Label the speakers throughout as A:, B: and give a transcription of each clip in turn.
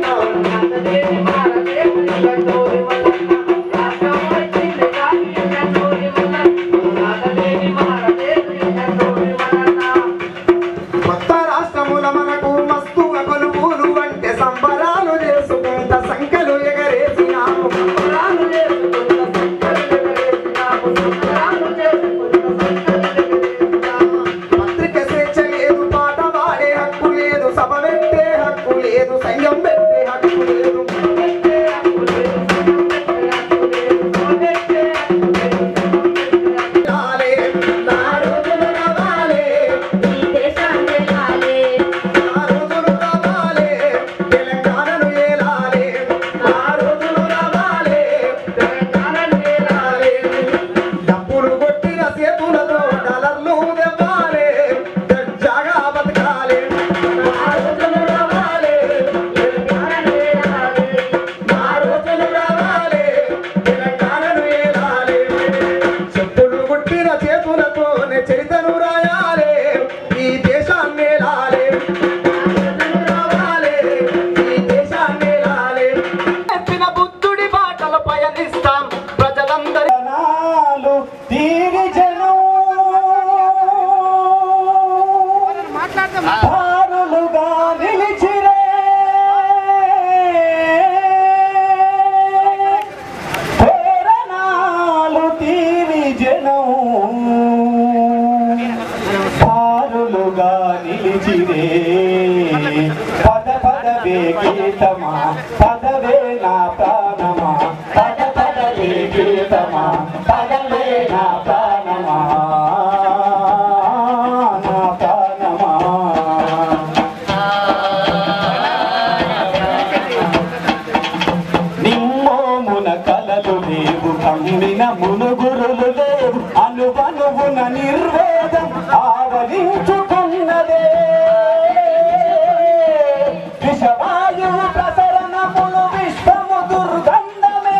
A: కొత్త రాష్ట్రముల మనకు మస్తు కొలుపులు అంటే సంబరాలు చేసుకుంట సంఖ్యలు ఎగరేసినాము సంబరాలు చేసుకుంట సంఖ్యలు ఎగరేసినాము. పత్రిక స్వేచ్ఛ లేదు పాట పాడే హక్కు లేదు సభ పెట్టే హక్కు లేదు సంఘం పెట్టే హక్కు లేదు రాలే, నా రోజులు రావాలే, నా రోజులు రావాలే, తెలంగాణను ఏలాలే, నా రోజులు రావాలే, తెలంగాణను ఏలాలే. డబ్బులు కొట్టిన చేతులతో డాలర్లు దెవ్వాలే, దర్జాగా బతకాలే. నా రోజులు రావాలే, తెలంగాణను ఏలాలే, నా రోజులు రావాలే, తెలంగాణను ఏలాలే. చెప్పులు గుట్టిన చేతులతోనే చరితను రాయాలే ఈ దేశాన్ని లాలే రావాలే ఈ దేశాన్ని లాలే చెప్పిన బుద్ధుడి బాటలు పయనిస్తాం ప్రజలందరి
B: నాలు తీరి జనం దారులుగా నిలిచిరే ప్రేరణాలు తీరి జనం దారులుగా నిలిచిరే పద పదవే గీతమా పదవే నా ప్రాణమా పద పదవే గీతమా పదవే నా ప్రాణమా నా ప్రాణమా నిమ్మోమున కలలు లేవు కమ్మిన మునుగురులు లేవు అనువనువున నిర్వేదం ఆవరించుకున్నదే విషవాయువు ప్రసరణములు విశ్వము దుర్గంధమే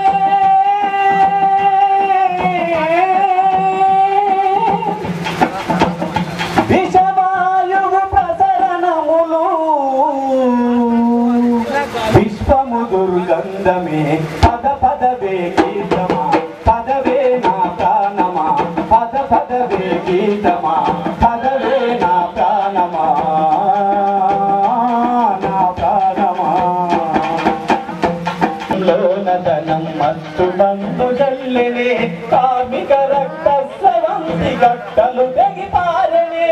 B: విషవాయువు ప్రసరణములు విశ్వము దుర్గంధమే పద పదవే గీతమా పదవే నా ప్రాణమా పద పదవే గీతమా పదవే నా ప్రాణమా నా ప్రాణమా లోనదనం మత్తు నందు జల్లెనే కార్మిక రక్త స్రవంతి గట్టలు తెగిపారనే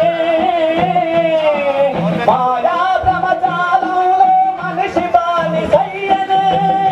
B: మాయా భ్రమజాలంలో మనిషి బాని సయ్యనే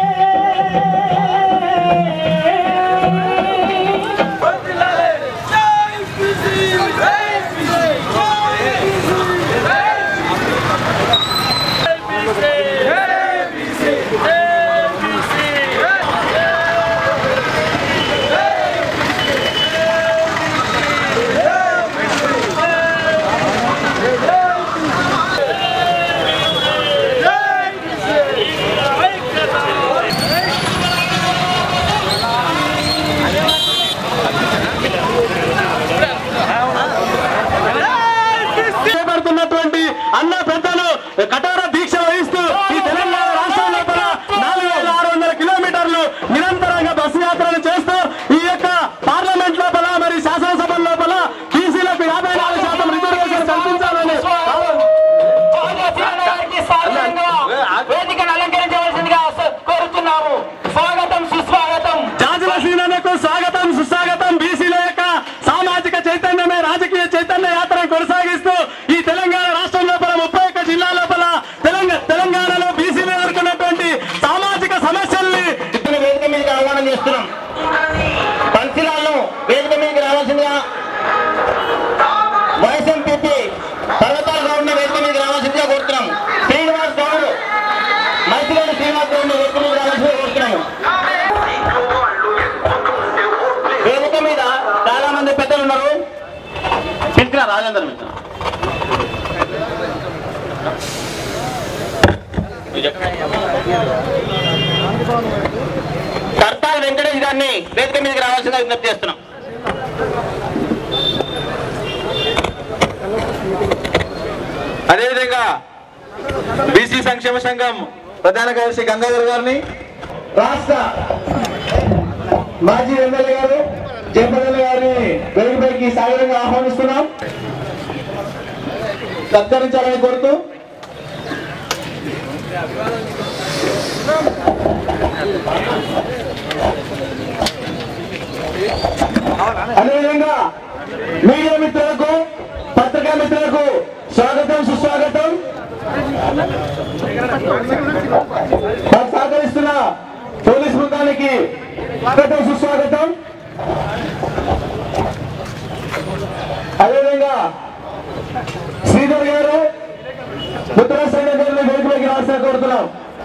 C: చేపడుతున్నటువంటి అన్న పెద్దలు కఠోర దీక్ష వహిస్తూ ఈ తెలంగాణ రాష్ట్రం లోపల నాలుగు వేల ఆరు వందల కిలోమీటర్లు నిరంతరంగా బస్సు యాత్రలు చేస్తూ ఈ యొక్క పార్లమెంట్ లోపల మరి శాసనసభ లోపల బీసీలకు యాభై నాలుగు శాతం రిజర్వేషన్ కల్పించాలని
B: వేదికను అలంకరించవలసిందిగా కోరుతున్నాము స్వాగతం సుస్వాగతం
C: జాజుల సీనకు స్వాగతం సుస్వాగతం బీసీల యొక్క సామాజిక చైతన్యమే రాజకీయ చైతన్య యాత్రను కొనసాగిస్తూ ఈ తెలంగాణ రాష్ట్రం లోపల ముప్పై ఒక్క జిల్లా లోపల తెలంగాణ తెలంగాణలో బీసీలు ఎదుర్కొన్నటువంటి సామాజిక సమస్యల్ని
D: వేదిక మీదకి ఆహ్వానం చేస్తున్నాం పంచిలాలను వేదిక మీదకి రావాల్సిందిగా వైస్ ఎంపీపీ పర్వతాల గౌడ్ని వేదిక మీదకి రావాల్సిందిగా కోరుతున్నాం శ్రీనివాస్ గౌడ్ మైత్రిలోని శ్రీనివాస్ గౌడ్ని వేదిక మీదకి రావాల్సిందిగా కోరుతున్నాము వేదిక మీద చాలా మంది పెద్దలు ఉన్నారు పిలిచిన రాజేందర్ మిత్ర సర్దార్ వెంకటేష్ గారిని వేదిక మీదకి రావాల్సిందిగా విజ్ఞప్తి చేస్తున్నాం
C: అదేవిధంగా బీసీ సంక్షేమ సంఘం ప్రధాన కార్యదర్శి గంగాధర్ గారిని
D: రాష్ట్ర మాజీ ఎమ్మెల్యే గారు జయపదల్ గారిని వేదికపైకి సాగరంగా ఆహ్వానిస్తున్నాం సత్కరించాలని కోరుతూ అదేవిధంగా మీడియా మిత్రులకు పత్రికా మిత్రులకు స్వాగతం సుస్వాగతం మాకు సహకరిస్తున్న పోలీస్ బృందానికి స్వాగతం సుస్వాగతం అదేవిధంగా శ్రీధర్ గారు ఉత్తరాశ్రమ గారిని వెలుగులోకి రావాల్సిన కోరుతున్నాం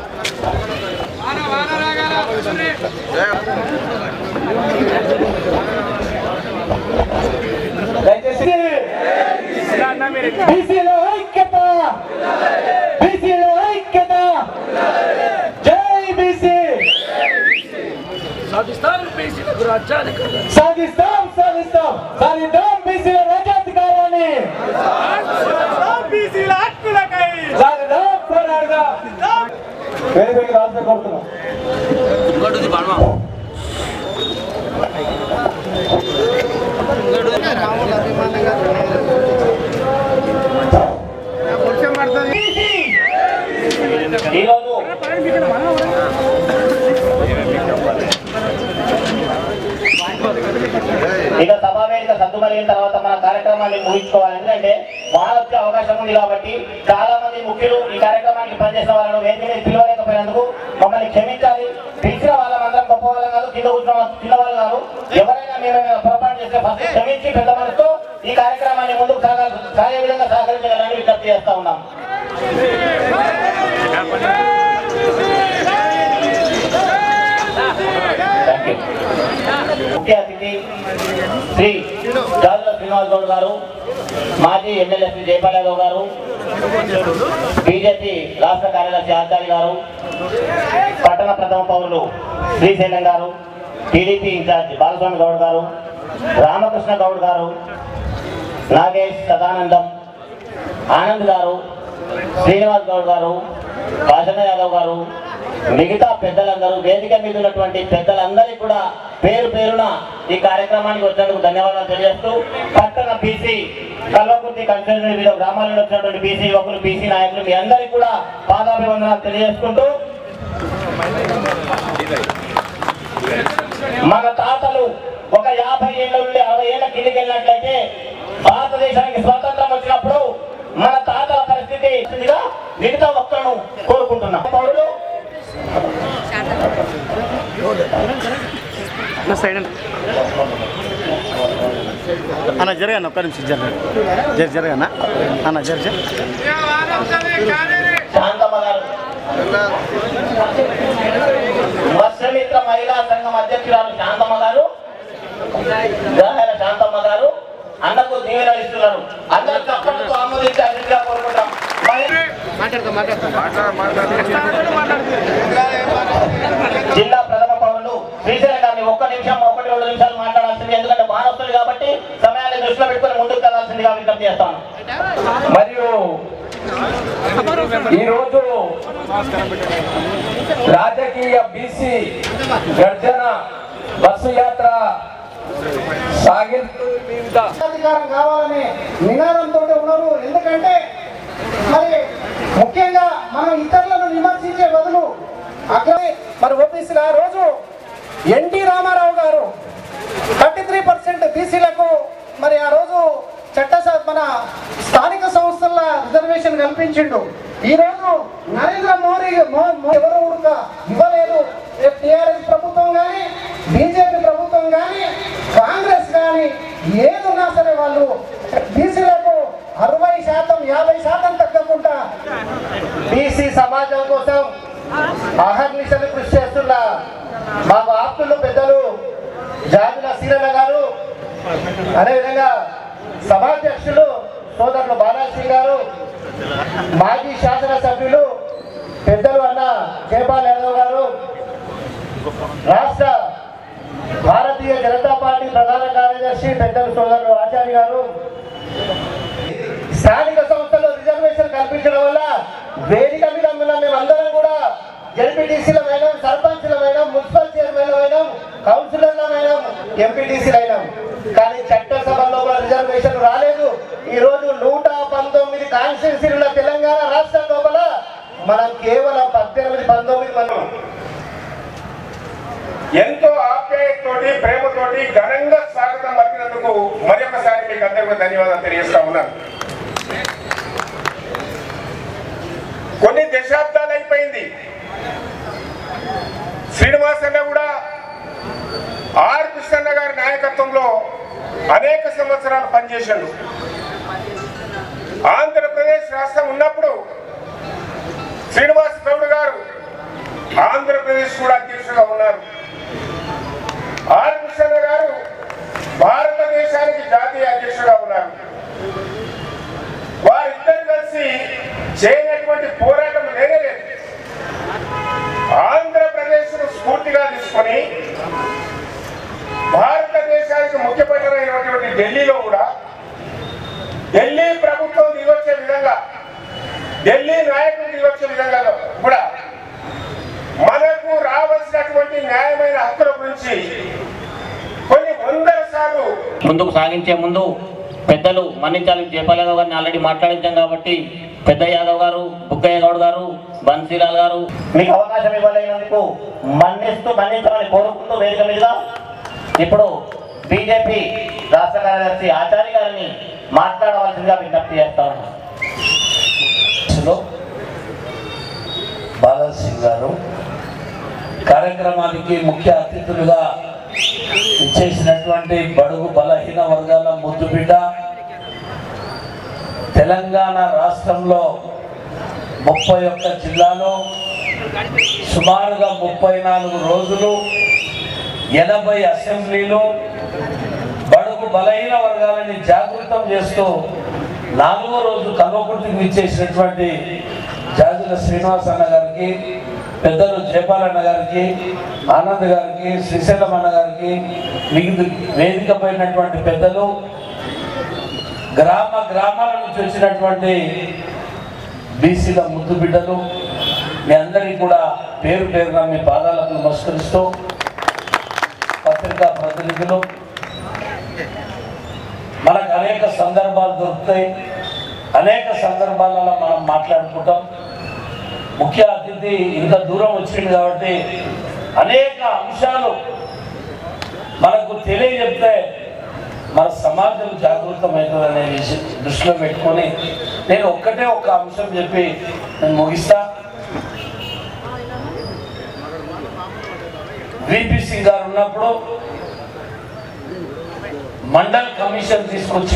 D: దయచేసి బీసీలో ఐక్యత బీసీలో ఐక్యత జై బీసీ
E: సాధిస్తాం బీసీలకు రాజ్యాధికారం
D: సాధిస్తాం సాధిస్తాం సాధిద్దాం బీసీల రాజ్యాధికారాన్ని
E: బీసీల హక్కులకై
D: సాధిద్దాం పోరాడదాం వేదికకి రాసిన కోరుతున్నాం
B: ఈరోజు ఇక సభా వేదిక సర్దుమరిగిన తర్వాత మన కార్యక్రమాన్ని ముగించుకోవాలి ఎందుకంటే మానవచ్చే అవకాశం ఉంది కాబట్టి చాలా మంది ముఖ్యులు ఈ కార్యక్రమానికి పనిచేసిన వాళ్ళను వేదిక మీద పిలవలేకపోయినందుకు మమ్మల్ని క్షమించాలి పిలిచిన వాళ్ళందరం గొప్ప వాళ్ళం కాదు కింద కూర్చున్న చిన్న వాళ్ళు కాదు ఎవరైనా మేమైనా పొరపాటు చేస్తే ఫస్ట్ క్షమించి పెద్ద మనసుతో ఈ కార్యక్రమాన్ని ముందుకు సాగా సాగే విధంగా సహకరించగలని విజ్ఞప్తి చేస్తా ఉన్నాం థ్యాంక్ యూ ముఖ్య అతిథి శ్రీ జాజుల శ్రీనివాస్ గౌడ్ గారు మాజీ ఎమ్మెల్యే శ్రీ జయపాల్ యాదవ్ గారు బీజేపీ రాష్ట్ర కార్యదర్శి ఆచార్య గారు పట్టణ ప్రథమ పౌరులు శ్రీశైలం గారు టీడీపీ ఇన్ఛార్జ్ బాలస్వామి గౌడ్ గారు రామకృష్ణ గౌడ్ గారు నాగేష్ సదానందం ఆనంద్ గారు శ్రీనివాస్ గౌడ్ గారు భాషణ యాదవ్ గారు మిగతా పెద్దలందరూ వేదిక మీద ఉన్నటువంటి పెద్దలందరికీ కూడా పేరు పేరున ఈ కార్యక్రమానికి వచ్చినందుకు ధన్యవాదాలు తెలియజేస్తూ పట్టణ బీసీ కల్వకుర్తి కన్స్టిట్యూషన్ వివిధ గ్రామాల నుండి వచ్చినటువంటి బీసీ యువకులు బీసీ నాయకులు మీ అందరికీ కూడా పాదాభివందనాలు తెలియజేసుకుంటూ మన తాతలు ఒక యాభై ఏళ్ళ నుండి అరవై ఏళ్ళ కిందికి వెళ్ళినట్లయితే భారతదేశానికి స్వాతంత్రం వచ్చినప్పుడు మన తాతల పరిస్థితి స్థితిగా మిగతా ఒక్కలను కోరుకుంటున్నాం పౌరులు
F: అన్న జరగన్న ఒక్క నిమిషం జరగ జర జరగన్న అన్న జర జర
B: శాంతమ్మ గారు మత్స్యమిత్ర మహిళా సంఘం అధ్యక్షురాలు శాంతమ్మ గారు గాహెల శాంతమ్మ గారు అన్నకు దీవెనలు ఇస్తున్నారు అందరూ చప్పట్లతో ఆమోదించి అతిథిగా కోరుకుంటాం జిల్లా ప్రథమ పౌరులు శ్రీశైలం గారిని ఒక్క నిమిషం ఒకటి రెండు నిమిషాలు మాట్లాడాల్సింది ఎందుకంటే మానవులు కాబట్టి సమయాన్ని దృష్టిలో పెట్టుకొని ముందుకు కదాల్సిందిగా విజ్ఞప్తి చేస్తాను
A: మరియు ఈరోజు రాజకీయ బీసీ గర్జన బస్సు యాత్ర సాగి
G: అధికారం కావాలనే నినాదంతో ఉన్నారు ఎందుకంటే మరి ముఖ్యంగా మనం ఇతరులను విమర్శించే బదులు అక్కడే మరి ఓబీసీలు ఆ రోజు ఎన్టీ రామారావు గారు థర్టీ త్రీ పర్సెంట్ బీసీలకు మరి ఆ రోజు చట్ట మన స్థానిక సంస్థల రిజర్వేషన్ కల్పించిండు ఈ రోజు నరేంద్ర మోడీ మో- మో- ఎవరు కూడా ఇవ్వలేదు టిఆర్ఎస్ ప్రభుత్వం కానీ బీజేపీ ప్రభుత్వం కానీ కాంగ్రెస్ కానీ ఏదున్నా సరే వాళ్ళు బీసీలకు అరవై శాతం యాభై శాతం తగ్గకుండా
B: బీసీ సమాజం కోసం అహర్నిశలు కృషి చేస్తున్న మాకు ఆప్తులు పెద్దలు జాజుల సీరన్న గారు అదేవిధంగా సభాధ్యక్షులు సోదరులు బాలాజీ గారు మాజీ శాసనసభ్యులు పెద్దలు అన్న జయపాల్ యాదవ్ గారు రాష్ట్ర భారతీయ జనతా పార్టీ ప్రధాన కార్యదర్శి పెద్దలు సోదరులు ఆచార్య గారు స్థానిక సంస్థల్లో రిజర్వేషన్ కల్పించడం వల్ల వేదిక మీద ఉన్న మేమందరం కూడా
G: జడ్పీటీసీల అయినాం సర్పంచ్ల అయినాం మున్సిపల్ చైర్మన్ అయినాం కౌన్సిలర్ల అయినాం ఎంపీటీసీలు అయినాం కానీ చట్టసభలో కూడా రిజర్వేషన్ రాలేదు ఈ రోజు నూట పంతొమ్మిది కాన్స్టిట్యూన్సీలు ఉన్న తెలంగాణ రాష్ట్రం లోపల మనం కేవలం పద్దెనిమిది పంతొమ్మిది మంది
H: ఎంతో ఆప్యాయతతోటి ప్రేమతోటి ఘనంగా స్వాగతం పలికినందుకు మరి ఒకసారి మీకు అందరికీ ధన్యవాదాలు తెలియజేస్తా ఉన్నాను కొన్ని దశాబ్దాలు అయిపోయింది శ్రీనివాస్ అన్న కూడా ఆర్ కృష్ణన్న గారి నాయకత్వంలో అనేక సంవత్సరాలు పనిచేశాడు ఆంధ్రప్రదేశ్ రాష్ట్రం ఉన్నప్పుడు శ్రీనివాస్ గౌడ్ గారు ఆంధ్రప్రదేశ్ కూడా అధ్యక్షుడుగా ఉన్నారు ఆర్ కృష్ణ గారు భారతదేశానికి జాతీయ అధ్యక్షుడుగా ఉన్నారు వారిద్దరు కలిసి చేయనటువంటి పోరాటం లేనే లేదు ఆంధ్రప్రదేశ్ను స్ఫూర్తిగా తీసుకొని భారతదేశానికి ముఖ్య పట్టణమైనటువంటి ఢిల్లీలో కూడా ఢిల్లీ ప్రభుత్వం దిగొచ్చే విధంగా ఢిల్లీ నాయకులు దిగొచ్చే విధంగా కూడా మనకు రావాల్సినటువంటి న్యాయమైన హక్కుల గురించి కొన్ని వందల సార్లు
B: ముందుకు సాగించే ముందు పెద్దలు మన్నించాలి జయపాల్ యాదవ్ గారిని ఆల్రెడీ మాట్లాడించాం కాబట్టి పెద్ద యాదవ్ గారు బుక్కయ్య గౌడ్ గారు బన్సీలాల్ గారు మీకు అవకాశం ఇవ్వలేనందుకు మన్నిస్తూ మన్నించాలని కోరుకుంటూ వేదిక మీద ఇప్పుడు బీజేపీ రాష్ట్ర కార్యదర్శి ఆచార్య గారిని మాట్లాడవలసిందిగా విజ్ఞప్తి చేస్తా ఉన్నాను
I: లో బాలాజీ సింగ్ గారు కార్యక్రమానికి ముఖ్య అతిథులుగా ఇచ్చేసినటువంటి బడుగు బలహీన వర్గాల ముద్దుబిడ్డ తెలంగాణ రాష్ట్రంలో ముప్పై ఒక్క జిల్లాలో సుమారుగా ముప్పై నాలుగు రోజులు ఎనభై అసెంబ్లీలు బడుగు బలహీన వర్గాలని జాగృతం చేస్తూ నాలుగో రోజు కల్వకుర్తికి ఇచ్చేసినటువంటి జాజుల శ్రీనివాస్ అన్న గారికి పెద్దలు జయపాల్ అన్న గారికి ఆనంద్ గారికి శ్రీశైలం అన్న గారికి మిగిలి వేదిక పైనటువంటి పెద్దలు గ్రామ గ్రామాల నుంచి వచ్చినటువంటి బీసీల ముద్దు బిడ్డలు మీ అందరికీ కూడా పేరు పేరున మీ పాదాలకు నమస్కరిస్తూ పత్రికా ప్రతినిధులు మనకు అనేక సందర్భాలు దొరుకుతాయి అనేక సందర్భాలలో మనం మాట్లాడుకుంటాం ముఖ్య అతిథి ఇంత దూరం వచ్చింది కాబట్టి అనేక అంశాలు మనకు తెలియజెప్తే మన సమాజం జాగృతమవుతుంది అనే విషయం దృష్టిలో పెట్టుకొని నేను ఒక్కటే ఒక్క అంశం చెప్పి నేను ముగిస్తా విపి సింగ్ గారు ఉన్నప్పుడు మండల్ కమిషన్ తీసుకొచ్చి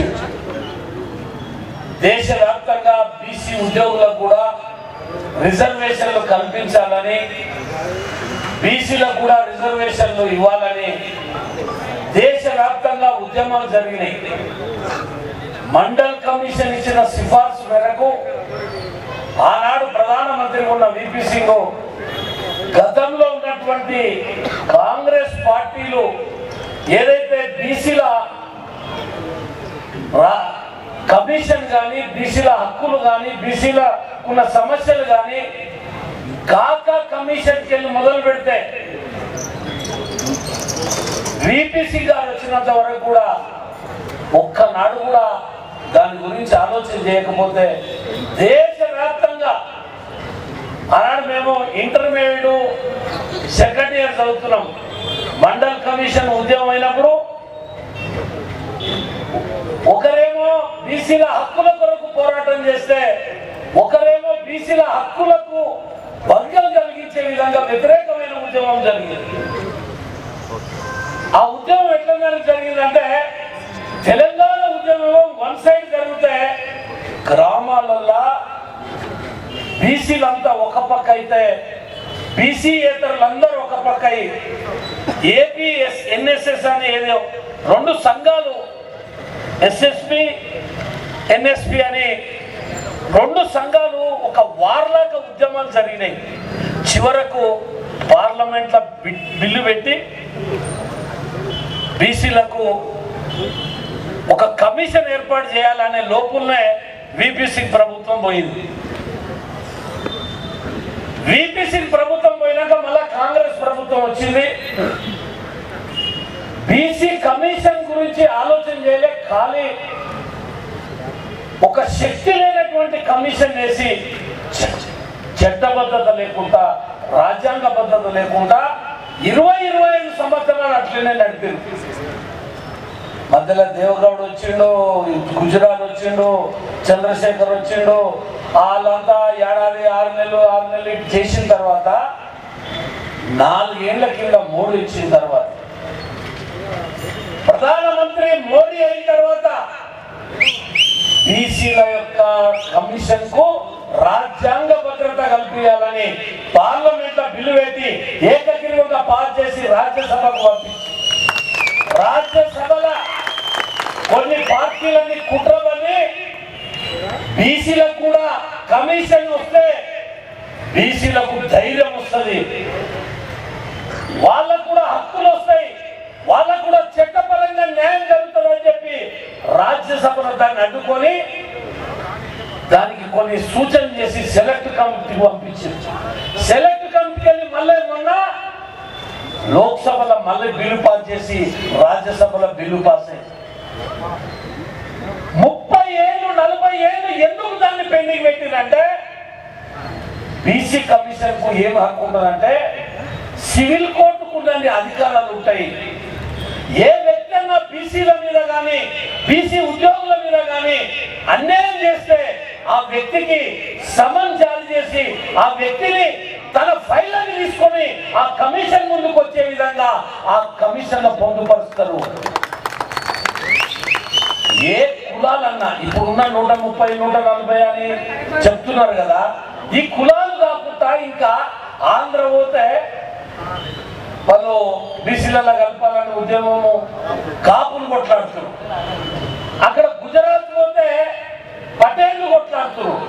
I: దేశవ్యాప్తంగా బీసీ ఉద్యోగులకు కూడా రిజర్వేషన్లు కల్పించాలని బీసీలకు కూడా రిజర్వేషన్లు ఇవ్వాలని దేశవ్యాప్తంగా ఉద్యమాలు జరిగినాయి మండల్ కమిషన్ ఇచ్చిన సిఫార్సు మేరకు ఆనాడు ప్రధానమంత్రి ఉన్న విపి సింగ్ గతంలో ఉన్నటువంటి కాంగ్రెస్ పార్టీలు ఏదైతే బీసీల రా- కమిషన్ కానీ బీసీల హక్కులు కానీ బీసీల ఉన్న సమస్యలు కానీ కాకా కమిషన్కి వెళ్ళి మొదలు పెడితే విపిసి గారు వచ్చినంత వరకు కూడా ఒక్కనాడు కూడా దాని గురించి ఆలోచన చేయకపోతే దేశవ్యాప్తంగా ఆనాడు మేము ఇంటర్మీడియట్ సెకండ్ ఇయర్ చదువుతున్నాం మండల్ కమిషన్ ఉద్యమం అయినప్పుడు ఒకరేమో బీసీల హక్కుల కొరకు పోరాటం చేస్తే ఒకరేమో బీసీల హక్కులకు భంగం కలిగించే విధంగా వ్యతిరేకమైన ఉద్యమం జరిగింది ఆ ఉద్యమం ఎట్లా జరిగిందంటే తెలంగాణ ఉద్యమం వన్ సైడ్ జరిగితే గ్రామాలల్లో బీసీలంతా ఒక పక్క అయితే బీసీయేతరులందరూ ఒక పక్క అయి ఏపీఎస్ ఎన్ఎస్ఎస్ అని ఏదో రెండు సంఘాలు ఎస్ఎస్పి ఎన్ఎస్పి అని రెండు సంఘాలు ఒక వార్లాక ఉద్యమాలు జరిగినాయి చివరకు పార్లమెంట్లో బి- బిల్లు పెట్టి బీసీలకు ఒక కమిషన్ ఏర్పాటు చేయాలనే లోపుల్నే విపి సింగ్ ప్రభుత్వం పోయింది విపి సింగ్ ప్రభుత్వం కానీ ఒక శక్తి లేనటువంటి కమిషన్ వేసి చ- చట్టబద్ధత లేకుండా రాజ్యాంగబద్ధత లేకుండా ఇరవై ఇరవై ఐదు సంవత్సరాలు అట్లనే నడిపారు మధ్యలో దేవగౌడ్ వచ్చిండు గుజరాత్ వచ్చిండు చంద్రశేఖర్ వచ్చిండు వాళ్ళంతా ఏడాది ఆరు నెలలు ఆరు నెలలు ఇటు చేసిన తర్వాత నాలుగేళ్ల కింద మోడీ ఇచ్చిన తర్వాత ప్రధానమంత్రి మోడీ అయిన తర్వాత బీసీల యొక్క కమిషన్ కు రాజ్యాంగ భద్రత కల్పించాలని పార్లమెంట్ లో బిల్లు పెట్టి ఏకగ్రీవంగా పాస్ చేసి రాజ్యసభకు పంపించి రాజ్యసభల కొన్ని పార్టీలన్నీ కుట్రవని బీసీలకు కూడా కమిషన్ వస్తే బీసీలకు ధైర్యం వస్తుంది వాళ్ళకు కూడా హక్కులు వస్తాయి వాళ్ళకు కూడా చట్టపరంగా న్యాయం జరుగుతుందని చెప్పి రాజ్యసభలో దాన్ని అడ్డుకొని దానికి కొన్ని సూచనలు చేసి సెలెక్ట్ కమిటీకి పంపించింది సెలెక్ట్ కమిటీకి వెళ్ళి మళ్ళీ మొన్న లోక్సభలో మళ్ళీ బిల్లు పాస్ చేసి రాజ్యసభలో బిల్లు పాస్ అయింది ముప్పై ఏళ్ళు నలభై ఏళ్ళు ఎందుకు దాన్ని పెండింగ్ పెట్టిందంటే బీసీ కమిషన్ కు ఏం హక్కు ఉంటుందంటే సివిల్ కోర్టుకు ఉన్నన్ని అధికారాలు ఉంటాయి ఏ వ్యక్తి అన్నా బీసీల మీద కానీ బీసీ ఉద్యోగుల మీద కానీ అన్యాయం చేస్తే ఆ వ్యక్తికి సమన్ జారీ చేసి ఆ వ్యక్తిని తన ఫైళ్ళని తీసుకొని ఆ కమిషన్ ముందుకు వచ్చే విధంగా ఆ కమిషన్ పొందుపరుస్తారు ఏ కులాలన్నా ఇప్పుడున్న నూట ముప్పై నూట నలభై అని చెప్తున్నారు కదా ఈ కులాలు కాకుండా ఇంకా ఆంధ్ర పోతే వాళ్ళు బీసీలలో కలపాలని ఉద్యమము కాపులు కొట్లాడుతున్నారు అక్కడ గుజరాత్ పోతే పటేళ్లు కొట్లాడుతున్నారు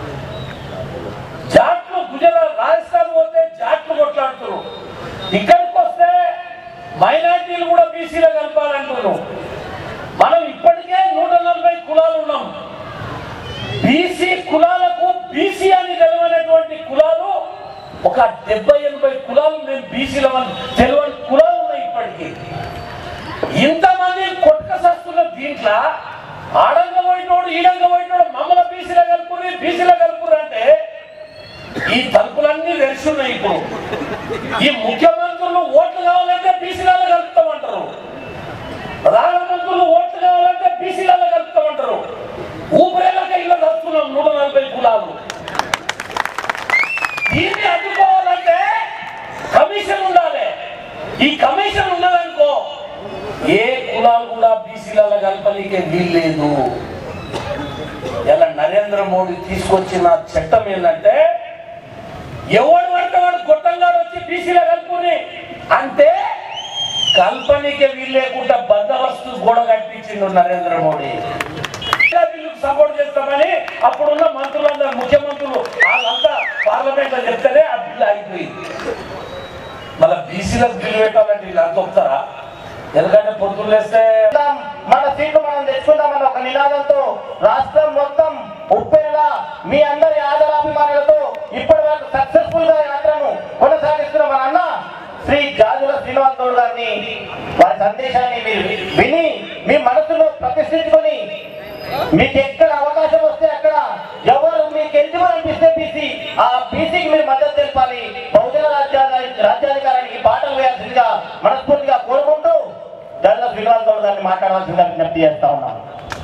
I: జాట్లు గుజరాత్ రాజస్థాన్ పోతే జాట్లు కొట్లాడుతున్నారు ఇక్కడికి వస్తే మైనార్టీలు కూడా బీసీలో కలపాలంటున్నారు మనం ఇప్పటికే నూట నలభై కులాలు ఉన్నాం బీసీ కులాలకు బీసీ అని తెలవనటువంటి కులాలు ఒక డెబ్బై ఎనభై కులాలు మేము బీసీల తెలియని కులాలు ఉన్నాయి ఇప్పటికీ ఇంతమంది కొట్టుకసస్తున్న దీంట్లో ఆడంగ పోయినోడు ఈడంగ పోయినోడు మమ్మల బీసీలో కలుపురి బీసీలో కలుపురు అంటే ఈ తలుపులన్నీ తెరిచి ఉన్నాయి ఇప్పుడు ఈ ముఖ్యమంత్రులు ఓట్లు కావాలంటే బీసీలలో కలుపుతామంటారు ప్రధానమంత్రులు ఓట్లు కావాలంటే బీసీలలో కలుపుతామంటారు ఊపిరేలక ఇళ్ళ కలుపుతున్నాం నూట నలభై కులాలు దీన్ని అడ్డుకోవాలంటే కమిషన్ ఉండాలి ఈ కమిషన్ ఉన్నదనుకో ఏ కులాలు కూడా బీసీలలో కలపనీకే వీల్లేదు ఇలా నరేంద్ర మోడీ తీసుకొచ్చిన చట్టం ఏంటంటే ఎవడు పడితే వాడు గొట్టంగాడు వచ్చి బీసీలో కలుపుని అంటే కల్పనీకే వీలు లేకుండా బందోబస్తు గోడ కట్టించిండు నరేంద్ర మోడీ ఇలా బిల్లుకు సపోర్ట్ చేస్తామని అప్పుడున్న మంత్రులందరూ ముఖ్యమంత్రులు వాళ్ళంతా పార్లమెంట్ లో చెప్తేనే ఆ బిల్లు ఆగిపోయింది మళ్ళీ బీసీలకు బిల్లు పెట్టాలంటే వీళ్ళు అంత వస్తారా ఎందుకంటే పొద్దున్న లేస్తే
D: తెచ్చుకుందాం, మన సీట్లు మనం తెచ్చుకుందామన్న ఒక నినాదంతో రాష్ట్రం మొత్తం ఉప్పేలా మీ అందరి ఆదరాభిమానులతో ఇప్పటి వరకు సక్సెస్ఫుల్ గా యాత్రను కొనసాగిస్తున్న మన అన్న శ్రీ జాజుల శ్రీనివాస్ గౌడ్ గారిని వారి సందేశాన్ని మీరు విని మీ మనసులో ప్రతిష్ఠించుకొని మీకు ఎక్కడ అవకాశం వస్తే అక్కడ ఎవరు మీకు ఎందుకు అనిపిస్తే బీసీ ఆ బీసీకి మీరు మద్దతు తెలపాలి బహుజన రాజ్యాధి రాజ్యాధికారానికి బాటలు వేయాల్సిందిగా మనస్ఫూర్తిగా కోరుకుంటూ దానిలో శ్రీనివాస్ గౌడ్ గారిని మాట్లాడవలసిందిగా విజ్ఞప్తి చేస్తా ఉన్నాం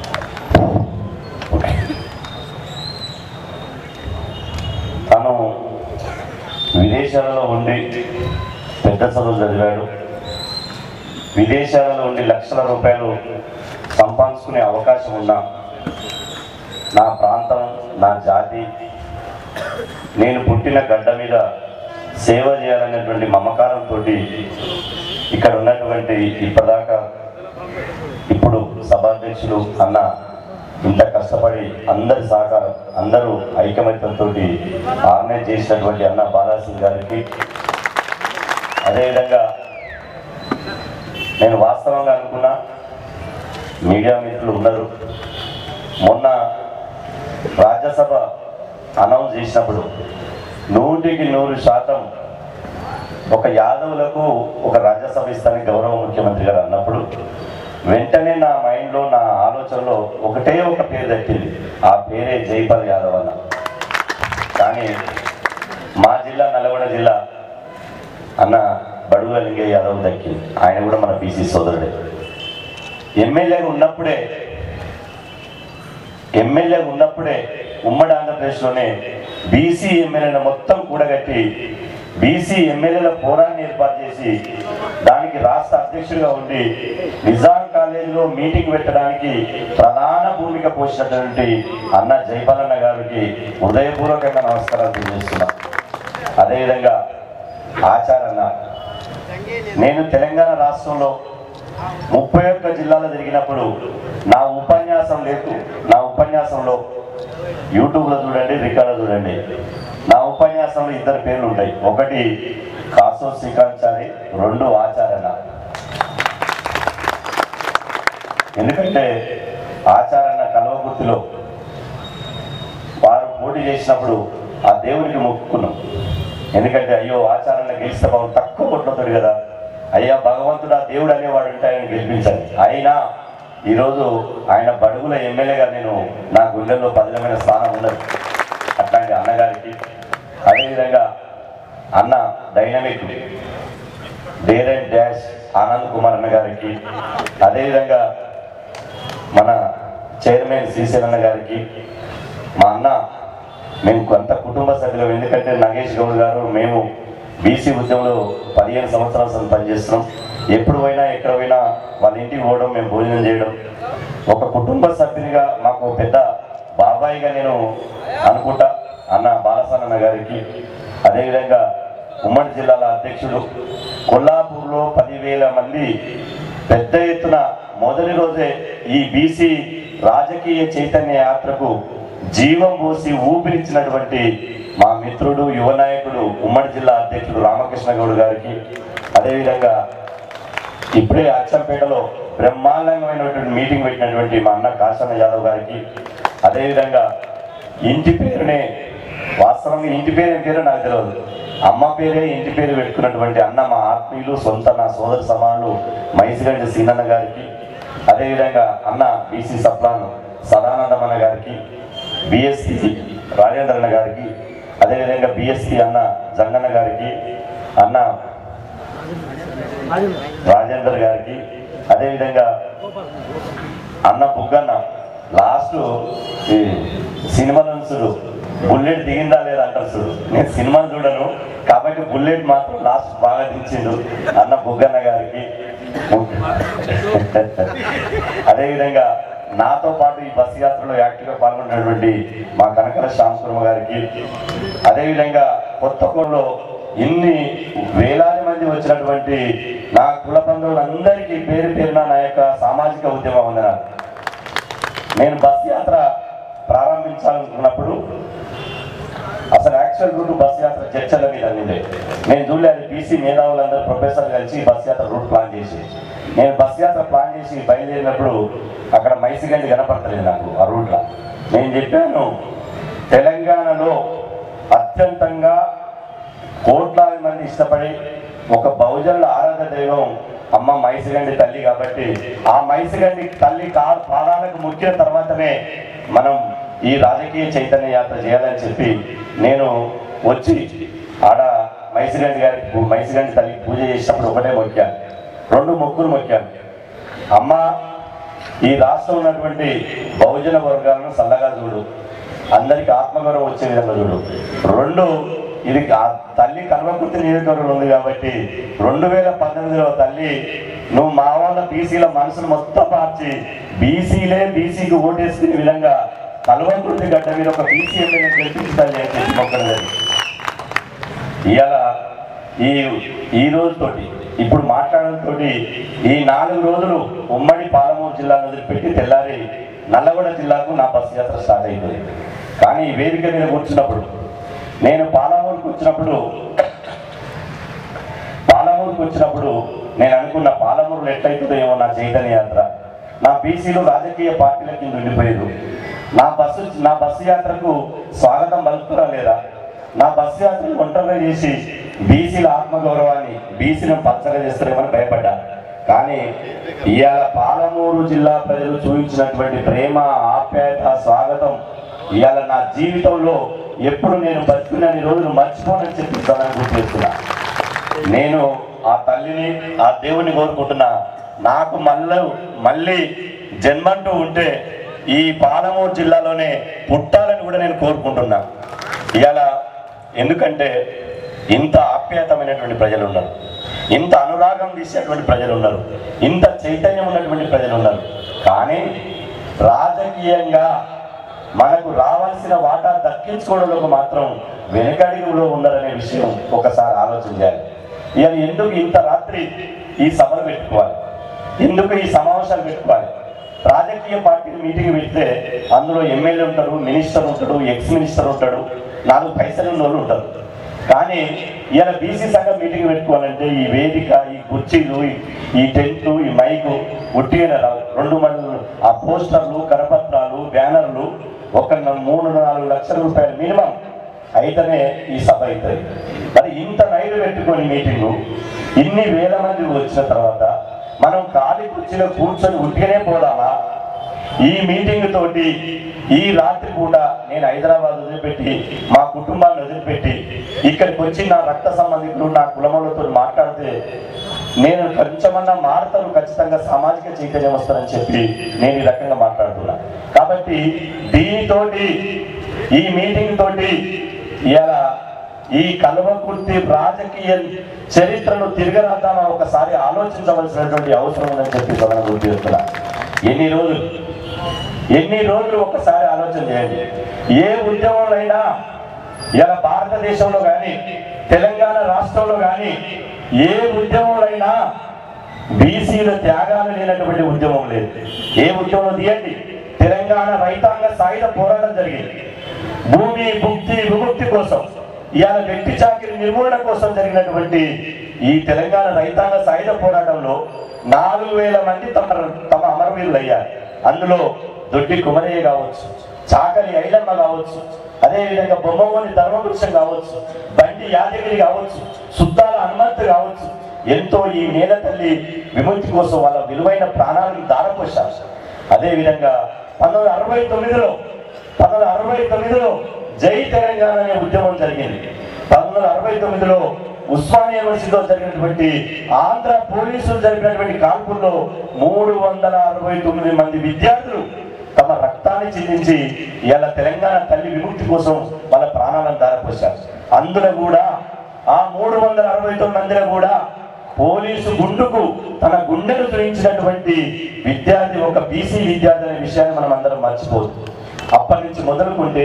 J: తను విదేశాలలో ఉండి పెద్ద చదువులు చదివాడు విదేశాలలో ఉండి లక్షల రూపాయలు సంపాదించుకునే అవకాశం ఉన్నా నా ప్రాంతం నా జాతి నేను పుట్టిన గడ్డ మీద సేవ చేయాలనేటువంటి మమకారంతో ఇక్కడ ఉన్నటువంటి ఇప్పటిదాకా ఇప్పుడు సభాధ్యక్షులు అన్న ఇంత కష్టపడి అందరి సహకారం అందరూ ఐకమత్యంతో ఆర్గనైజ్ చేసినటువంటి అన్న బాలాసింగ్ గారికి అదేవిధంగా నేను వాస్తవంగా అనుకున్నా మీడియా మిత్రులు ఉన్నారు మొన్న రాజ్యసభ అనౌన్స్ చేసినప్పుడు నూటికి నూరు శాతం ఒక యాదవులకు ఒక రాజ్యసభ ఇస్తానికి గౌరవ ముఖ్యమంత్రి గారు అన్నప్పుడు వెంటనే నా మైండ్లో నా ఆలోచన ఆలోచనలో ఒకటే ఒక పేరు దక్కింది ఆ పేరే జైపాల్ యాదవ్ అన్న కానీ మా జిల్లా నల్గొండ జిల్లా అన్న బడుగుల లింగయ్య యాదవ్ దక్కింది ఆయన కూడా మన బీసీ సోదరుడే ఎమ్మెల్యేగా ఉన్నప్పుడే ఎమ్మెల్యే ఉన్నప్పుడే ఉమ్మడి ఆంధ్రప్రదేశ్లోనే బీసీ ఎమ్మెల్యేలను మొత్తం కూడగట్టి బీసీ ఎమ్మెల్యేల పోరాన్ని ఏర్పాటు చేసి దానికి రాష్ట్ర అధ్యక్షుడిగా ఉండి నిజాం కాలేజీలో మీటింగ్ పెట్టడానికి ప్రధాన భూమిక పోసినటువంటి అన్న జైపాలన్న గారికి హృదయపూర్వకంగా నమస్కారాలు తెలియజేస్తున్నా అదేవిధంగా ఆచారన్న నేను తెలంగాణ రాష్ట్రంలో ముప్పై ఒక్క జిల్లాలో తిరిగినప్పుడు నా ఉపన్యాసం లేదు నా ఉపన్యాసంలో యూట్యూబ్లో చూడండి రికార్డులో చూడండి నా ఉపన్యాసంలో ఇద్దరు పేర్లు ఉంటాయి ఒకటి కాసో శ్రీకాంచారి రెండు ఆచారణ ఎందుకంటే ఆచారణ కల్వకుర్తిలో వారు పోటీ చేసినప్పుడు ఆ దేవునికి మొక్కుకున్నాం ఎందుకంటే అయ్యో ఆచారణ గెలిస్తే బాబు తక్కువ కొట్లతాడు కదా అయ్యా భగవంతుడు ఆ దేవుడు అనేవాడు ఉంటే ఆయన గెలిపించాలి అయినా ఈరోజు ఆయన బడుగుల ఎమ్మెల్యేగా నేను నా గుండెల్లో పదిలమైన స్థానం ఉన్నది అట్లాంటి అన్నగారికి అదేవిధంగా అన్న dynamic dare and dash Anand Kumar అన్న గారికి అదేవిధంగా మన చైర్మన్ శ్రీశైలన్న గారికి మా అన్న మేము కొంత కుటుంబ సభ్యులు ఎందుకంటే నగేష్ గౌడ్ గారు మేము బీసీ ఉద్యమంలో పదిహేను సంవత్సరాల సంది పనిచేస్తున్నాం ఎప్పుడు పోయినా ఎక్కడ పోయినా వాళ్ళ ఇంటికి పోవడం మేము భోజనం చేయడం ఒక కుటుంబ సభ్యునిగా మాకు పెద్ద బాబాయిగా నేను అనుకుంటా అన్న బాలసానన్న గారికి అదేవిధంగా ఉమ్మడి జిల్లాల అధ్యక్షుడు కొల్లాపూర్లో పదివేల మంది పెద్ద ఎత్తున మొదటి రోజే ఈ బీసీ రాజకీయ చైతన్య యాత్రకు జీవం పోసి ఊపిరిచ్చినటువంటి మా మిత్రుడు యువ నాయకుడు ఉమ్మడి జిల్లా అధ్యక్షుడు రామకృష్ణ గౌడ్ గారికి అదేవిధంగా ఇప్పుడే అచ్చంపేటలో బ్రహ్మాండమైనటువంటి మీటింగ్ పెట్టినటువంటి మా అన్న కాశన్న యాదవ్ గారికి అదేవిధంగా ఇంటి పేరునే వాస్తవంగా ఇంటి పేరు ఏం పేరు నాకు తెలియదు అమ్మ పేరే ఇంటి పేరు పెట్టుకున్నటువంటి అన్న మా ఆత్మీయులు సొంత నా సోదర సమానులు మైసిగండి సీనన్న గారికి అదేవిధంగా అన్న బీసీ సప్లాన్ సదానందమన్న గారికి బిఎస్సి రాజేంద్రన్న గారికి అదేవిధంగా బిఎస్సి అన్న జంగన్న గారికి అన్న రాజేందర్ గారికి అదేవిధంగా అన్న బుగ్గన్న లాస్ట్ ఈ సినిమా నుంచుడు బుల్లెట్ దిగిందా లేదా అంటారు చూడు నేను సినిమా చూడను కాబట్టి బుల్లెట్ మాత్రం లాస్ట్ బాగా దించిండు అన్న బుగ్గన్న గారికి అదేవిధంగా నాతో పాటు ఈ బస్ యాత్రలో యాక్టివ్గా పాల్గొన్నటువంటి మా కనకల శ్యామశర్మ గారికి అదేవిధంగా కొత్త కోడలో ఇన్ని వేలాది మంది వచ్చినటువంటి నా కుల బంధువులందరికీ పేరు పేరున నా యొక్క సామాజిక ఉద్యమం వందనాలు నేను బస్ యాత్ర ప్రారంభించాలనుకున్నప్పుడు అసలు యాక్చువల్ రూట్ బస్ యాత్ర చర్చల మీద ఉండే నేను చూడలే అది బీసీ మేధావులందరూ ప్రొఫెసర్ కలిసి బస్ యాత్ర రూట్ ప్లాన్ చేసి నేను బస్ యాత్ర ప్లాన్ చేసి బయలుదేరినప్పుడు అక్కడ మైసిగండి కనపడతలేదు నాకు ఆ రూట్లో నేను చెప్పాను తెలంగాణలో అత్యంతంగా కోట్లాది మంది ఇష్టపడి ఒక బహుజనుల ఆరాధ దైవం అమ్మ మైసిగండి తల్లి కాబట్టి ఆ మైసిగండి తల్లి కా పాదాలకు ముక్కిన తర్వాతనే మనం ఈ రాజకీయ చైతన్య యాత్ర చేయాలని చెప్పి నేను వచ్చి ఆడ మైసిగండి గారికి మైసిగండి తల్లికి పూజ చేసినప్పుడు ఒకటే మొక్కాను రెండు మొక్కులు మొక్కాను అమ్మ ఈ రాష్ట్రం ఉన్నటువంటి బహుజన వర్గాలను చల్లగా చూడు అందరికి ఆత్మగౌరవం వచ్చే విధంగా చూడు రెండు ఇది ఆ తల్లి కల్వకుర్తి నియోజకవర్గం ఉంది కాబట్టి రెండు వేల పద్దెనిమిదిలో తల్లి నువ్వు మా వాళ్ళ బీసీల మనసును మొత్తం మార్చి బీసీలే బీసీకి ఓటేసుకునే విధంగా కల్వకుర్తి గడ్డ మీద ఒక బీసీ ఎమ్మెల్యే గెలిపించాలి అని చెప్పి మొక్కడం జరిగింది. ఇవాళ ఈ ఈ రోజుతోటి ఇప్పుడు మాట్లాడడంతో ఈ నాలుగు రోజులు ఉమ్మడి పాలమూరు జిల్లాను వదిలిపెట్టి తెల్లారి నల్లగొండ జిల్లాకు నా బస్సు యాత్ర స్టార్ట్ అయిపోయింది కానీ ఈ వేదిక మీద కూర్చున్నప్పుడు నేను పాలమూరుకు వచ్చినప్పుడు పాలమూరుకు వచ్చినప్పుడు నేను అనుకున్న పాలమూరులో ఎట్లయితుందో ఏమో నా చైతన్య యాత్ర నా బీసీలు రాజకీయ పార్టీల కింద ఉండిపోయారు నా బస్సు నా బస్సు యాత్రకు స్వాగతం పలుకుతారా లేదా నా బస్సు యాత్రను ఒంటరిగా చేసి బీసీల ఆత్మగౌరవాన్ని బీసీలను పచ్చగా చేస్తారేమని భయపడ్డా కానీ ఇవాళ పాలమూరు జిల్లా ప్రజలు చూపించినటువంటి ప్రేమ ఆప్యాయత స్వాగతం ఇవాళ నా జీవితంలో ఎప్పుడు నేను బతుకున్నన్ని రోజులు మర్చిపోనని చెప్పి ప్రధాని గుర్తు చేస్తున్నా నేను ఆ తల్లిని ఆ దేవుని కోరుకుంటున్నా నాకు మళ్ళీ మళ్ళీ జన్మంటూ ఉంటే ఈ పాలమూరు జిల్లాలోనే పుట్టాలని కూడా నేను కోరుకుంటున్నా ఇవాళ ఎందుకంటే ఇంత ఆప్యాయతమైనటువంటి ప్రజలు ఉన్నారు ఇంత అనురాగం తీసేటువంటి ప్రజలు ఉన్నారు ఇంత చైతన్యం ఉన్నటువంటి ప్రజలు ఉన్నారు కానీ రాజకీయంగా మనకు రావాల్సిన వాటా దక్కించుకోవడంలో మాత్రం వెనకడుగులో ఉన్నారనే విషయం ఒకసారి ఆలోచన చేయాలి ఇవాళ ఎందుకు ఇంత రాత్రి ఈ సభలు పెట్టుకోవాలి ఎందుకు ఈ సమావేశాలు పెట్టుకోవాలి రాజకీయ పార్టీ మీటింగ్ పెడితే అందులో ఎమ్మెల్యే ఉంటాడు మినిస్టర్ ఉంటాడు ఎక్స్ మినిస్టర్ ఉంటాడు నాలుగు పైసలు ఉన్న వాళ్ళు ఉంటారు కానీ ఇలా బీసీ సంఘం మీటింగ్ పెట్టుకోవాలంటే ఈ వేదిక ఈ కుర్చీలు ఈ- ఈ టెంట్ ఈ మైకు ఉట్టిగానే రావు రెండు మంది ఆ పోస్టర్లు కరపత్రాలు బ్యానర్లు ఒక న- మూడు నాలుగు లక్షల రూపాయలు మినిమం అయితేనే ఈ సభ అవుతుంది మరి ఇంత నైలు పెట్టుకొని మీటింగు ఇన్ని వేల మంది వచ్చిన తర్వాత మనం ఖాళీ కుర్చీలో కూర్చొని ఉట్టిగానే పోదామా ఈ మీటింగ్ తోటి ఈ రాత్రి కూడా నేను హైదరాబాద్ వదిలిపెట్టి మా కుటుంబాన్ని వదిలిపెట్టి ఇక్కడికి వచ్చి నా రక్త సంబంధికులు నా కులములతో మాట్లాడితే నేను కొంచెమన్నా మారుతాను ఖచ్చితంగా సామాజిక చైతన్యం వస్తానని చెప్పి నేను ఈ రకంగా మాట్లాడుతున్నా కాబట్టి దీనితోటి ఈ మీటింగ్ తోటి ఇలా ఈ కల్వకుర్తి రాజకీయ చరిత్రను తిరగరాద్దామా ఒకసారి ఆలోచించవలసినటువంటి అవసరం ఉందని చెప్పి సదన గుర్తు చేస్తున్నా ఎన్ని రోజులు ఎన్ని రోజులు ఒకసారి ఆలోచన చేయండి ఏ ఉద్యమంలో అయినా ఇలా భారతదేశంలో కానీ తెలంగాణ రాష్ట్రంలో కానీ ఏ ఉద్యమంలో అయినా బీసీల త్యాగాలు లేనటువంటి ఉద్యమం లేదు ఏ ఉద్యమం తీయండి తెలంగాణ రైతాంగ సాయుధ పోరాటం జరిగింది భూమి భుక్తి విముక్తి కోసం ఇవాళ వ్యక్తి చాకిరి నిర్మూలన కోసం జరిగినటువంటి ఈ తెలంగాణ రైతాంగ సాయుధ పోరాటంలో నాలుగు వేల మంది తమ తమ అమరవీరులు అయ్యారు అందులో దొడ్డి కుమరయ్య కావచ్చు చాకలి ఐలమ్మ కావచ్చు అదేవిధంగా బొమ్మగోని ధర్మవృక్షం కావచ్చు బండి యాదగిరి కావచ్చు సుద్దాల హనుమంతు కావచ్చు ఎంతో ఈ నేల తల్లి విముక్తి కోసం వాళ్ళ విలువైన ప్రాణాలను దారపోశారు అదేవిధంగా పంతొమ్మిది అరవై తొమ్మిదిలో పంతొమ్మిది అరవై తొమ్మిదిలో జై తెలంగాణ అనే ఉద్యమం జరిగింది పంతొమ్మిది వందల అరవై తొమ్మిదిలో ఉస్మానియా యూనివర్సిటీలో జరిగినటువంటి ఆంధ్ర పోలీసులు జరిగినటువంటి కాల్పుల్లో మూడు వందల అరవై తొమ్మిది మంది విద్యార్థులు తమ రక్తాన్ని చిందించి ఇలా తెలంగాణ తల్లి విముక్తి కోసం వాళ్ళ ప్రాణాలను దారపోశారు అందులో కూడా ఆ మూడు వందల అరవై తొమ్మిది మందిలో కూడా పోలీసు గుండుకు తన గుండెను తురించినటువంటి విద్యార్థి ఒక బీసీ విద్యార్థి అనే విషయాన్ని మనం అందరం మర్చిపోదు అప్పటి నుంచి మొదలుకుంటే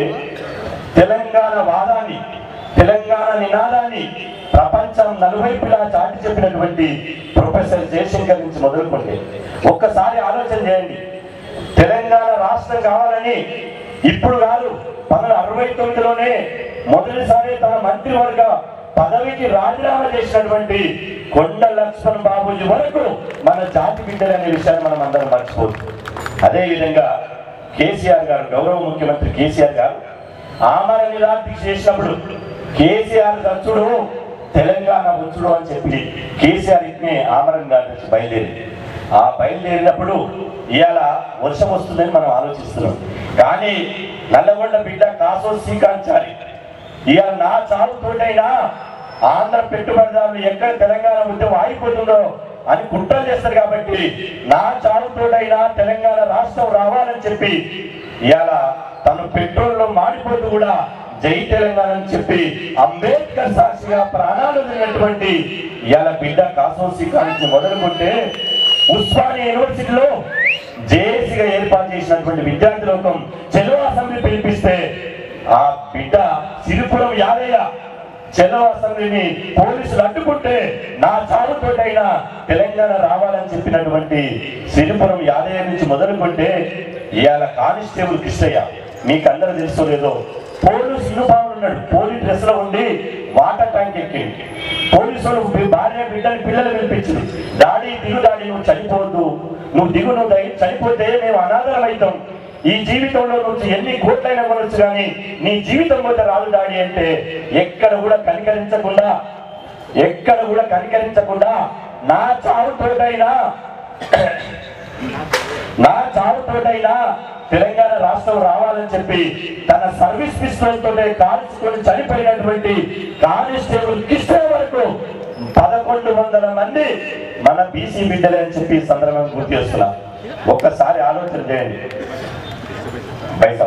J: తెలంగాణ వాదాన్ని తెలంగాణ నినాదాన్ని ప్రపంచం నలువైపులా చాటి చెప్పినటువంటి ప్రొఫెసర్ జయశంకర్ నుంచి మొదలుకుంటే ఒక్కసారి ఆలోచన చేయండి తెలంగాణ రాష్ట్రం కావాలని ఇప్పుడు కాదు పంతొమ్మిది అరవై తొమ్మిదిలోనే మొదటిసారి తన మంత్రివర్గ పదవికి రాజీనామా చేసినటువంటి కొండ లక్ష్మణ్ బాబుజీ వరకు మన జాతి బిడ్డలు అనే విషయాన్ని మనం అందరం మర్చిపోదు అదేవిధంగా కేసీఆర్ గారు గౌరవ ముఖ్యమంత్రి కేసీఆర్ గారు ఆమర నిరాదీక్ష చేసినప్పుడు కేసీఆర్ దచ్చుడు తెలంగాణ వచ్చుడు అని చెప్పి కేసీఆర్ ఇట్నే ఆమర నిరాదీక్ష బయలుదేరి ఆ బయలుదేరినప్పుడు ఇవాళ వర్షం వస్తుందని మనం ఆలోచిస్తున్నాం కానీ నల్లగొండ బిడ్డ కాసో శ్రీకాంచాలి ఇవాళ నా చాలుతోటైనా ఆంధ్ర పెట్టుబడిదారులు ఎక్కడ తెలంగాణ ఉద్యమం ఆగిపోతుందో అని కుట్రలు చేస్తారు కాబట్టి నా చాలుతోటైనా తెలంగాణ రాష్ట్రం రావాలని చెప్పి ఇవాళ తను పెట్రోల్లో మాడిపోతూ కూడా జై తెలంగాణ అని చెప్పి అంబేద్కర్ సాక్షిగా ప్రాణాలు వదిలినటువంటి ఇవాళ బిడ్డ కాసోసి నుంచి మొదలుకుంటే ఉస్మానియా యూనివర్సిటీలో జేఏసీగా ఏర్పాటు చేసినటువంటి విద్యార్థి లోకం చెలో అసెంబ్లీ పిలిపిస్తే ఆ బిడ్డ సిరిపురం యాదయ్య చెలో అసెంబ్లీని పోలీసులు అడ్డుకుంటే నా చావుతోటైనా తెలంగాణ రావాలని చెప్పినటువంటి సిరిపురం యాదయ్య నుంచి మొదలుకుంటే ఇవాళ కానిస్టేబుల్ కృష్ణయ్య మీకు అందరూ తెలుసో లేదో పోలీసు యూనిఫామ్ ఉన్నాడు పోలీస్ డ్రెస్ లో ఉండి వాటర్ ట్యాంక్ ఎక్కింది పోలీసులు మీ భార్య బిడ్డని పిల్లలు పిలిపించింది డాడీ దిగు డాడీ నువ్వు చనిపోవద్దు నువ్వు దిగు నువ్వు దయ- చనిపోతే మేము అనాథరం అవుతాం ఈ జీవితంలో నుంచి ఎన్ని కోట్లైనా కొనొచ్చు కానీ నీ జీవితం పోతే రాదు డాడీ అంటే ఎక్కడ కూడా కనికరించకుండా ఎక్కడ కూడా కనికరించకుండా నా చావుతోటైనా నా చావుతోటైనా తెలంగాణ రాష్ట్రం రావాలని చెప్పి తన సర్వీస్ పిస్తోల్తోనే కాల్చుకొని చనిపోయినటువంటి కానిస్టేబుల్ కిష్ట వరకు పదకొండు వందల మంది మన బీసీ బిడ్డలే అని చెప్పి ఈ సందర్భంగా గుర్తు చేస్తున్నా ఒక్కసారి ఆలోచన చేయండి పైసా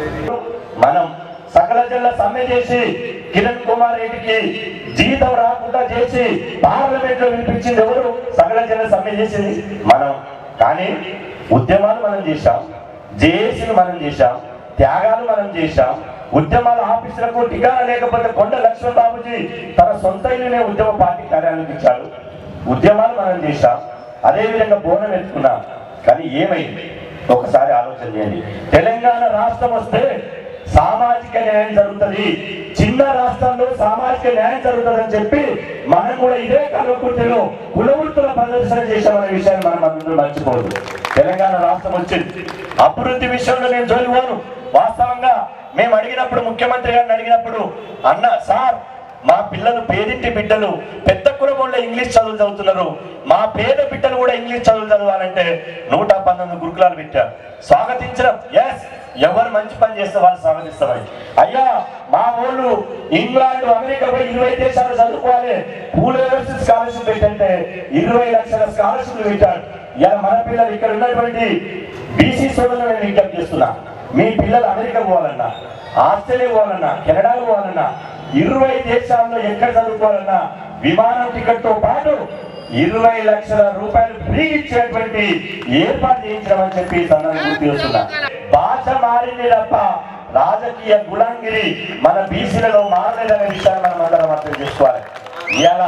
J: మనం సకల జిల్లా సమ్మె చేసి కిరణ్ కుమార్ రెడ్డికి జీతం రాకుండా చేసి పార్లమెంట్ లో వినిపించింది ఎవరు సకల జిల్లా సమ్మె చేసింది మనం కానీ ఉద్యమాలు మనం చేశాం జేఏసీలు మనం చేశాం త్యాగాలు మనం చేశాం ఉద్యమాల ఆఫీసులకు టికానా లేకపోతే కొండ లక్ష్మణ్ బాబుజీ తన సొంత ఇల్లునే ఉద్యమ పార్టీ కార్యాలయానికి ఇచ్చాడు ఉద్యమాలు మనం చేశాం అదే విధంగా బోనం ఎత్తుకున్నాం కానీ ఏమైంది ఒకసారి ఆలోచన చేయండి తెలంగాణ రాష్ట్రం వస్తే సామాజిక న్యాయం జరుగుతుంది చిన్న రాష్ట్రాల్లో సామాజిక న్యాయం జరుగుతుందని చెప్పి మనం కూడా ఇదే కల్వకుర్తిలో కులవృత్తుల ప్రదర్శన చేశామనే విషయాన్ని మనం అందరూ మర్చిపోవద్దు తెలంగాణ రాష్ట్రం వచ్చింది అభివృద్ధి విషయంలో నేను జోలివాను వాస్తవంగా మేము అడిగినప్పుడు ముఖ్యమంత్రి గారిని అడిగినప్పుడు అన్న సార్ మా పిల్లలు పేదింటి బిడ్డలు పెద్ద కులముళ్ళ ఇంగ్లీష్ చదువులు చదువుతున్నారు మా పేద బిడ్డలు కూడా ఇంగ్లీష్ చదువులు చదవాలంటే నూట పంతొమ్మిది గురుకులాలు పెట్టారు స్వాగతించడం ఎస్ ఎవరు మంచి పని చేస్తే వాళ్ళు స్వాగతిస్తామని అయ్యా మా ఊళ్ళు ఇంగ్లాండ్ అమెరికా పోయి ఇరవై దేశాలు చదువుకోవాలి పూల్ యూనివర్సిటీ స్కాలర్షిప్ పెట్టంటే ఇరవై లక్షల స్కాలర్షిప్ పెట్టాడు ఇలా మన పిల్లలు ఇక్కడ ఉన్నటువంటి బీసీ సోదరులు నేను విజ్ఞప్తి చేస్తున్నా మీ పిల్లలు అమెరికా పోవాలన్నా ఆస్ట్రేలియా పోవాలన్నా కెనడా పోవాలన్నా ఇరవై దేశాల్లో ఎక్కడ చదువుకోవాలన్నా విమానం టికెట్ తో పాటు ఇరవై లక్షల రూపాయలు ఫ్రీ ఇచ్చేటువంటి ఏర్పాటు చేయించడం అని చెప్పి ఈ సందర్భంగా గుర్తు చేస్తున్నా భాష మారింది తప్ప రాజకీయ గులాంగిరి మన బీసీలలో మారలేదనే విషయాన్ని మనం అందరం అర్థం చేసుకోవాలి ఇవాళ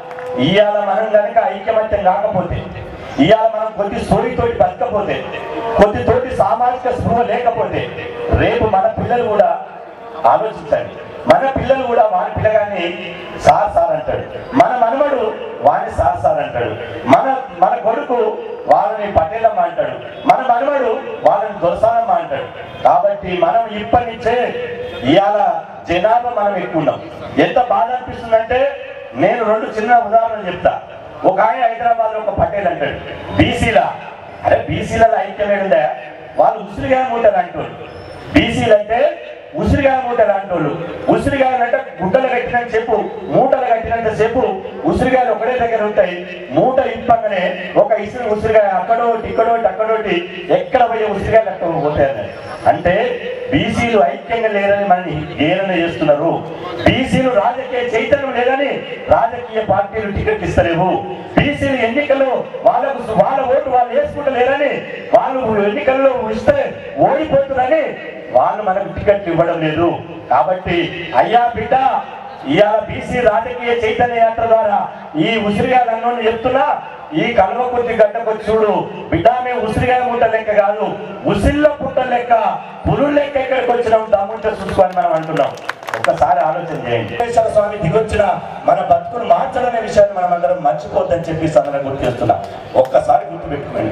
J: ఇవాళ మనం కనుక ఐక్యమత్యం కాకపోతే ఇవాళ మనం కొద్ది సోడితోటి బతకపోతే కొద్దితోటి సామాజిక స్పృహ లేకపోతే రేపు మన పిల్లలు కూడా ఆలోచించండి మన పిల్లలు కూడా వాని పిల్లగాని సార్ సార్ అంటాడు మన మనమడు వాని సార్ సార్ అంటాడు మన మన కొడుకు వాళ్ళని పటేలమ్మ అంటాడు మన మనమడు వాళ్ళని దొరసానమ్మ అంటాడు కాబట్టి మనం ఇప్పటి నుంచే ఇవాళ జనాభా మనం ఎక్కువ ఉన్నాం ఎంత బాధ అనిపిస్తుందంటే నేను రెండు చిన్న ఉదాహరణలు చెప్తా ఒక ఆయన హైదరాబాద్ లో ఒక పటేల్ అంటాడు బీసీలా అరే బీసీలలో ఐక్యమే ఉందా వాళ్ళు ఉసిరిగా మూటలు అంటారు బీసీలు అంటే ఉసిరిగాయ మూటలు అంటోళ్ళు ఉసిరిగాయలు అంటే గుడ్డలు కట్టినంత చెప్పు మూటలు కట్టినంత చెప్పు ఉసిరిగాయలు ఒకటే దగ్గర ఉంటాయి మూట ఇప్పగానే ఒక ఇసురు ఉసిరిగాయ అక్కడోటి ఇక్కడోటి అక్కడోటి ఎక్కడ పోయే ఉసిరిగాయలు అక్కడ పోతాయని అంటే బీసీలు ఐక్యంగా లేరని మనని హేళన చేస్తున్నారు బీసీలు రాజకీయ చైతన్యం లేదని రాజకీయ పార్టీలు టికెట్ ఇస్తలేవు బీసీలు ఎన్నికల్లో వాళ్ళకు వాళ్ళ ఓటు వాళ్ళు వేసుకుంటలేరని వాళ్ళు ఎన్నికల్లో ఇస్తే ఓడిపోతుందని వాళ్ళు మనకు టికెట్ ఇవ్వడం లేదు కాబట్టి అయ్యా బిడ్డ ఇవాళ బీసీ రాజకీయ చైతన్య యాత్ర ద్వారా ఈ ఉసిరిగాయలన్నో చెప్తున్నా ఈ కల్వకుర్తి గడ్డకొచ్చి చూడు బిడ్డ మేము ఉసిరిగాయ మూట లెక్క కాదు ఉసిళ్ళ పుట్ట లెక్క పురుల లెక్క ఇక్కడికి వచ్చినాం దాముంటే చూసుకొని మనం అంటున్నాం ఒక్కసారి ఆలోచన చేయండి వెంకటేశ్వర స్వామి దిగొచ్చిన మన బతుకును మార్చడనే విషయాన్ని మనం అందరం మర్చిపోద్దని చెప్పి సందర్భంగా గుర్తు చేస్తున్నా ఒక్కసారి గుర్తు పెట్టుకోండి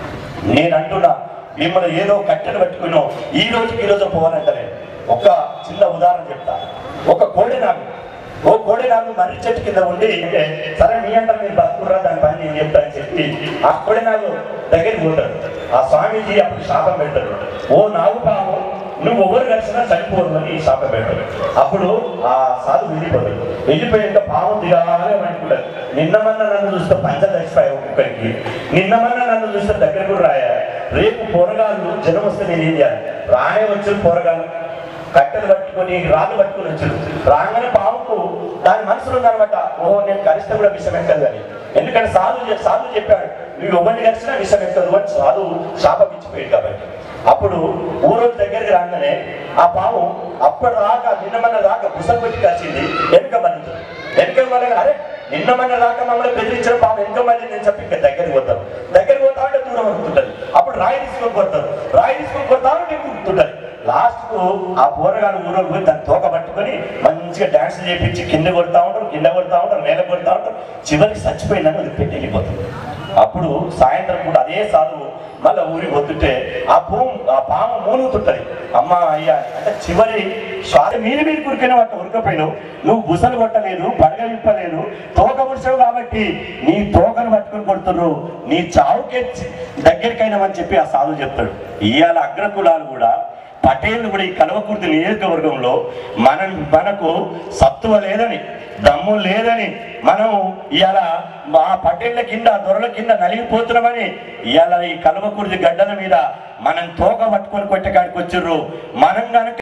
J: నేను అంటున్నా మిమ్మల్ని ఏదో కట్టెలు పెట్టుకున్నాం ఈ రోజుకి ఈ రోజు పోవాలంటలే ఒక చిన్న ఉదాహరణ చెప్తా ఒక కోడి నాకు ఓ కోడి నాకు మర్రి చెట్టు కింద ఉండి అంటే, సరే మీ అంటారు మీరు బతుకుర్రా దాని పని నేను చెప్తానని చెప్పి ఆ కోడి నాకు దగ్గరికి పోతాడు ఆ స్వామీజీ అప్పుడు శాపం పెడతాడు ఓ నాగు పాము నువ్వు ఎవరు కలిసినా చనిపోరు అని శాపం పెడతాడు అప్పుడు ఆ సాధు వెళ్ళిపోతాడు వెళ్ళిపోయాక పాము దిగాలే అనుకుంటాడు నిన్నమన్నా నన్ను చూస్తే పంచ చచ్చిపోయావు ఒక్కొక్కరికి నిన్నమన్నా నన్ను చూస్తే దగ్గరకు రాయా రేపు పోరగాళ్ళు జనం వస్తే నేను ఏం చేయాలి రానే వచ్చిన పోరగాళ్ళు కట్టెలు పట్టుకొని రాళ్ళు పట్టుకొని వచ్చాడు రాగానే పాముకు దాని మనసులో ఉందన్నమాట ఓహో నేను కలిస్తే కూడా విషం ఎక్కదు అని ఎందుకంటే సాధు చె- సాధు చెప్పాడు నువ్వు ఎవరిని కలిసినా విషం ఎక్కదు అని సాధు శాపం ఇచ్చిపోయాడు కాబట్టి అప్పుడు ఊరోజు దగ్గరికి రాగానే ఆ పాము అప్పటి దాకా నిన్నమన్న దాకా బుస కొట్టి కాసింది వెనుక మళ్ళీ వెనుక మళ్ళీ అరే నిన్న మన దాకా మమ్మల్ని బెదిరించిన పాము వెనుక మళ్ళీ నేను చెప్పి ఇంకా దగ్గరికి పోతాను దగ్గరికి పోతా ఉంటే దూరం అనుకుంటుంది అప్పుడు రాయి తీసుకొని కొడతారు రాయి తీసుకొని కొడతా ఉంటే గుర్తుంటుంది లాస్ట్ కు ఆ పోరగాడు ఊరోళ్ళు పోయి దాన్ని తోక పట్టుకొని మంచిగా డాన్స్ చేపించి కింద కొడతా ఉంటారు కింద కొడతా ఉంటారు నేల కొడతా ఉంటారు చివరికి చచ్చిపోయిందని వదిలిపెట్టి వెళ్ళిపోతుంది అప్పుడు సాయంత్రం కూడా అదే సాధువు మళ్ళీ ఊరికి పోతుంటే ఆ భూమి ఆ పాము మూలుగుతుంటది అమ్మ అయ్యా అంటే చివరి శ్వాస మీరు మీరు కురికిన వాటి ఉరకపోయినావు నువ్వు బుసలు కొట్టలేదు పడగ విప్పలేదు తోక ముడిచావు కాబట్టి నీ తోకను పట్టుకొని కొడుతున్నారు నీ చావుకే చి- దగ్గరికైనామని చెప్పి ఆ సాధువు చెప్తాడు ఇవాళ అగ్రకులాలు కూడా పటేల్ కూడా ఈ కలవకుర్తి నియోజకవర్గంలో మన మనకు సత్తువ లేదని దమ్ము లేదని మనం ఇవాళ మా పటేళ్ల కింద దొరల కింద నలిగిపోతున్నామని ఇవాళ ఈ కలవకుర్తి గడ్డల మీద మనం తోక పట్టుకొని కొట్టకాడికి వచ్చిర్రు మనం కనుక